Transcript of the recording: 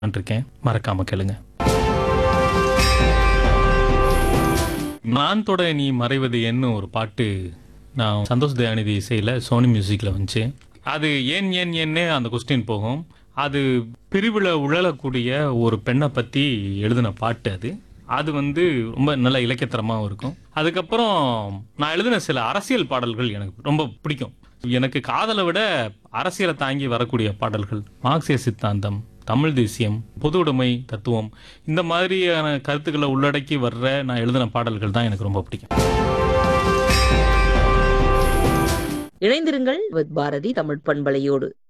இருக்கேன் மறக்காம கேளுங்க நான் தொட நீ மறைவது என்ன ஒரு பாட்டு நான் சந்தோஷ் தயாநிதி இசையில் சோனி மியூசிக்கில் வந்துச்சு அது ஏன் ஏன் ஏன்னே அந்த கொஸ்டின் போகும் அது பிரிவில் உழலக்கூடிய ஒரு பெண்ணை பற்றி எழுதின பாட்டு அது அது வந்து ரொம்ப நல்ல இலக்கியத்தரமாகவும் இருக்கும் அதுக்கப்புறம் நான் எழுதின சில அரசியல் பாடல்கள் எனக்கு ரொம்ப பிடிக்கும் எனக்கு காதலை விட அரசியலை தாங்கி வரக்கூடிய பாடல்கள் மார்க்சிய சித்தாந்தம் தமிழ் தேசியம் பொது உடைமை தத்துவம் இந்த மாதிரியான கருத்துக்களை உள்ளடக்கி வர்ற நான் எழுதின பாடல்கள் தான் எனக்கு ரொம்ப பிடிக்கும் இணைந்திருங்கள் வித் பாரதி தமிழ் பண்பலையோடு